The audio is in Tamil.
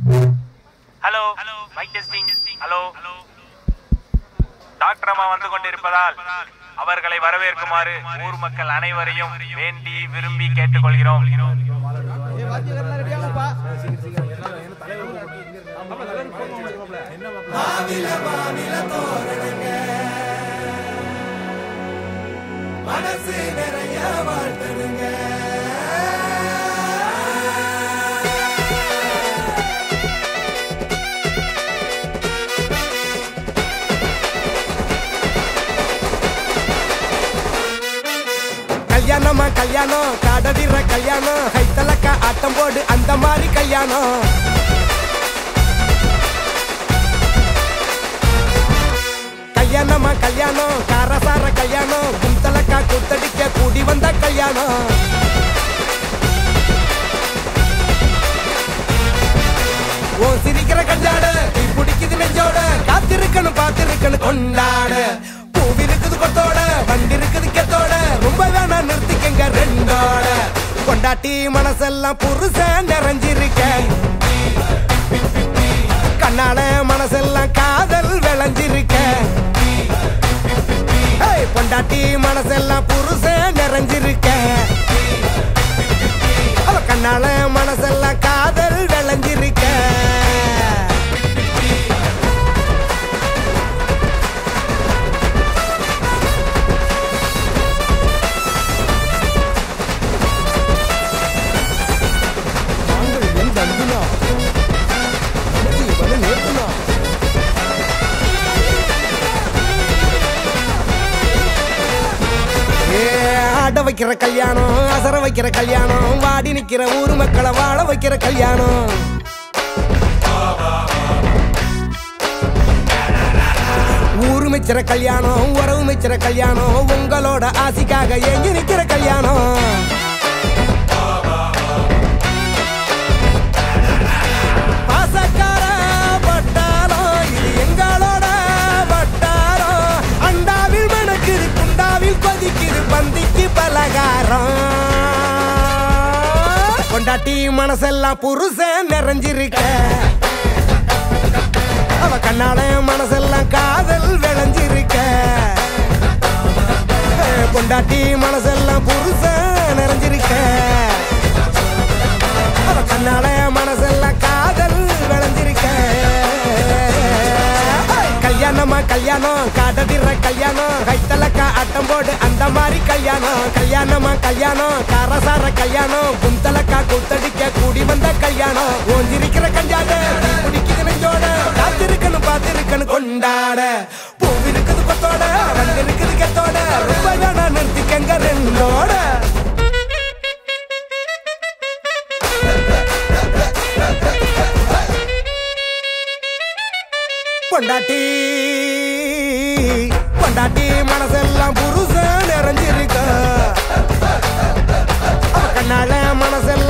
hello mike testing hello doctor அம்மா வந்து கொண்டிருப்பதால் அவர்களை வரவேற்குமாறு ஊர் மக்கள் அனைவரையும் வேண்டி விரும்பி கேட்டுக்கொள்கிறோம் மனசு நிறைய வாழ்த்தணுங்க கல்யாணமா கல்யாணம் காடடிற கல்யாணம் ஹைத்தலக்கா ஆட்டம் போடு அந்த மாதிரி கல்யாணம் கல்யாணமா கல்யாணம் காரசார கல்யாணம் குந்தலக்கா குத்தடிக்க கூடி வந்த கல்யாணம் ஓ சிரிக்கிற கஞ்சாட நீ பிடிக்குது நெஞ்சோட காத்திருக்கணும் பார்த்திருக்கணும் கொண்டாட பூவி இருக்குது கொத்தோட வண்டி இருக்குது கெத்தோட ரொம்ப வேணா நிறுத்திக்கங்க ரெண்டோட கொண்டாட்டி மனசெல்லாம் புருஷன் நிறைஞ்சிருக்க கண்ணால மனசெல்லாம் காதல் விளைஞ்சிருக்க ஏய், பொண்டாட்டி மனசெல்லாம் புருஷன் நிறைஞ்சிருக்க அவ கண்ணால மனசெல்லாம் காதல் விளைஞ்சிருக்க ஏ, ஆட வைக்கிற கல்யாணம் அசர வைக்கிற கல்யாணம் வாடி நிக்கிற ஊர் மக்களை வாழ வைக்கிற கல்யாணம் ஊரு மிச்சிற கல்யாணம் உறவு மிச்சிற கல்யாணம் உங்களோட ஆசைக்காக எங்கி நிக்கிற கல்யாணம் பாசக்கார வட்டாரம் இது எங்களோட வட்டாரம் அண்டாவில் மணக்குது குண்டாவில் கொதிக்குது பந்திக்கு பலகாரம் கொண்டாட்டி மனசெல்லாம் புருஷன் நிறைஞ்சிருக்க அவ கண்ணால மனசெல்லாம் காதல் விளைஞ்சிருக்க கொண்டாட்டி மனசெல்லாம் புருஷன் நிறைஞ்சிருக்க அவ கண்ணால மனசெல்லாம் காதல் விளைஞ்சிருக்க கல்யாணமா கல்யாணம் காடடிற கல்யாணம் கைத்தலக்கா ஆட்டம் போடு அந்த மாதிரி கல்யாணம் கல்யாணமா கல்யாணம் காரசார கல்யாணம் குந்தலக்கா குத்தடிக்க கூடி வந்த கல்யாணம் ஓஞ்சிருக்கிற கஞ்சாட குடிக்குது நெஞ்சோட காத்திருக்கணும் பார்த்திருக்கணும் கொண்டாட பூவி இருக்குது கொத்தோட வண்டு இருக்குது கெத்தோட ரொம்ப வேணா நிறுத்திக்கங்க ரெண்டோட பொண்டாட்டி பொண்டாட்டி மனசெல்லாம் புருஷன் நிறைஞ்சிருக்க அவ கண்ணால மனசெல்லாம்